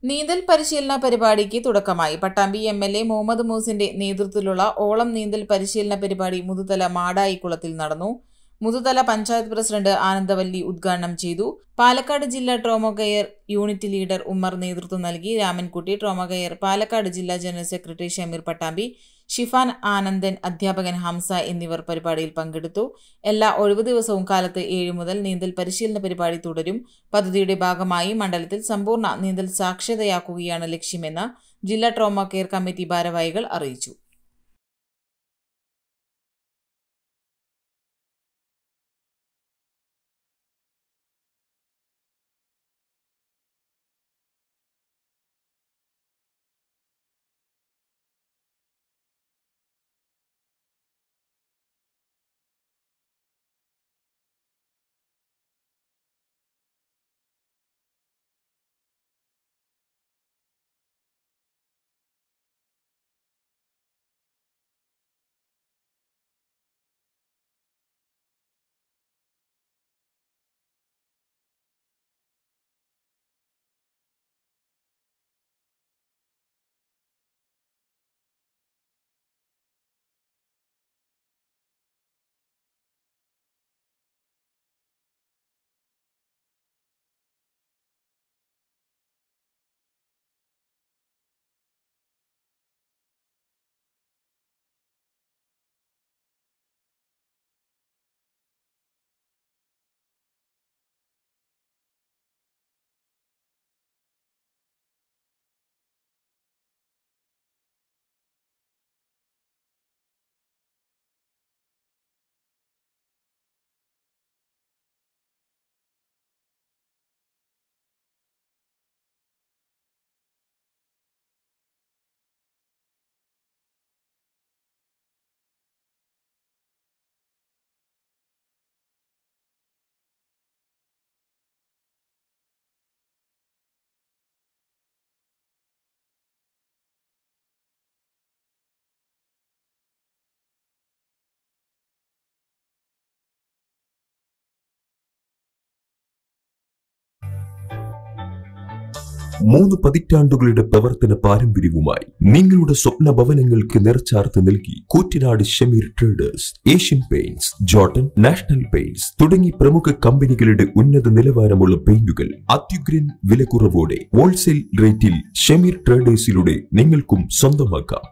നീന്തൽ പരിശീലന പരിപാടിക്ക് തുടക്കമായി പട്ടാമ്പി എം എൽ എ മുഹമ്മദ് മൂസിന്റെ നേതൃത്വത്തിലുള്ള ഓളം നീന്തൽ പരിശീലന പരിപാടി മുതുതല മാടായിക്കുളത്തിൽ നടന്നു മുതുതല പഞ്ചായത്ത് പ്രസിഡന്റ് ആനന്ദവല്ലി ഉദ്ഘാടനം ചെയ്തു പാലക്കാട് ജില്ലാ trauma care unit leader Ummer നേതൃത്വം നൽകി രാമൻകുട്ടി ട്രോമ കെയർ പാലക്കാട് ജില്ലാ ജനറൽ സെക്രട്ടറി ഷമീർ പട്ടാമ്പി ഷിഫാൻ ആനന്ദൻ അധ്യാപകൻ ഹംസ എന്നിവർ പരിപാടിയിൽ പങ്കെടുത്തു എല്ലാ ഒഴിവു ദിവസവും കാലത്ത് ഏഴ് മുതൽ നീന്തൽ പരിശീലന പരിപാടി തുടരും പദ്ധതിയുടെ ഭാഗമായി മണ്ഡലത്തിൽ സമ്പൂർണ്ണ നീന്തൽ സാക്ഷരതയാക്കുകയാണ് ലക്ഷ്യമെന്ന് ജില്ലാ ട്രോമ കെയർ കമ്മിറ്റി ഭാരവാഹികൾ അറിയിച്ചു മൂന്ന് പതിറ്റാണ്ടുകളുടെ പ്രവർത്തന പാരമ്പര്യവുമായി നിങ്ങളുടെ സ്വപ്ന ഭവനങ്ങൾക്ക് നിറച്ചാർത്ത് നൽകി Koottanad Shameer traders Asian paints Jotun national paints തുടങ്ങി പ്രമുഖ കമ്പനികളുടെ ഉന്നത നിലവാരമുള്ള പെയിന്റുകൾ അത്യുഗ്രൻ വിലക്കുറവോടെ ഹോൾസെയിൽ റേറ്റിൽ ഷമീർ ട്രേഡേഴ്സിലൂടെ നിങ്ങൾക്കും സ്വന്തമാക്കാം